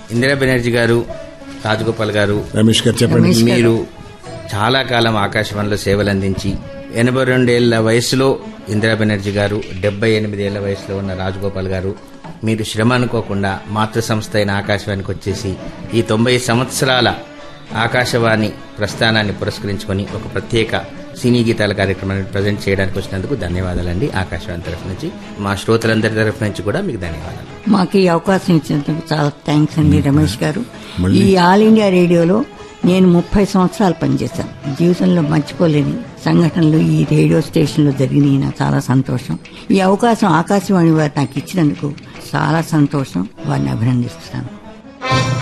ఇందిరా బెనర్జీ గారు రాజగోపాల్ గారు రమేష్ గారు చెప్పండి రమేష్ గారు. మీరు చాలా కాలం ఆకాశవాణిలో సేవలు అందించి ఎనభై రెండేళ్ల వయసులో ఇందిరా బెనర్జీ గారు డెబ్బై ఎనిమిదేళ్ల వయసులో ఉన్న రాజగోపాల్ గారు మీరు శ్రమ అనుకోకుండా మాతృ సంస్థ అయిన ఆకాశవాణికి వచ్చేసి ఈ తొంభై సంవత్సరాల ఆకాశవాణి ప్రస్థానాన్ని పురస్కరించుకొని ఒక ప్రత్యేక సినీ గీతాల కార్యక్రమాన్ని ప్రజెంట్ చేయడానికి వచ్చినందుకు ధన్యవాదాలండి ఆకాశవాణి తరఫు నుంచి మా శ్రోతలందరి తరఫు నుంచి కూడా మీకు ధన్యవాదాలు మాకు ఈ అవకాశం ఇచ్చినందుకు చాలా థ్యాంక్స్ అండి రమేష్ గారు మళ్ళీ- ఈ ఆల్ ఇండియా రేడియోలో నేను ముప్పై సంవత్సరాలు పనిచేశాను జీవితంలో మర్చిపోలేని సంఘటనలు ఈ రేడియో స్టేషన్లో జరిగినాయి నాకు చాలా సంతోషం ఈ అవకాశం ఆకాశవాణి వారు నాకు ఇచ్చినందుకు చాలా సంతోషం వారిని అభినందిస్తున్నాను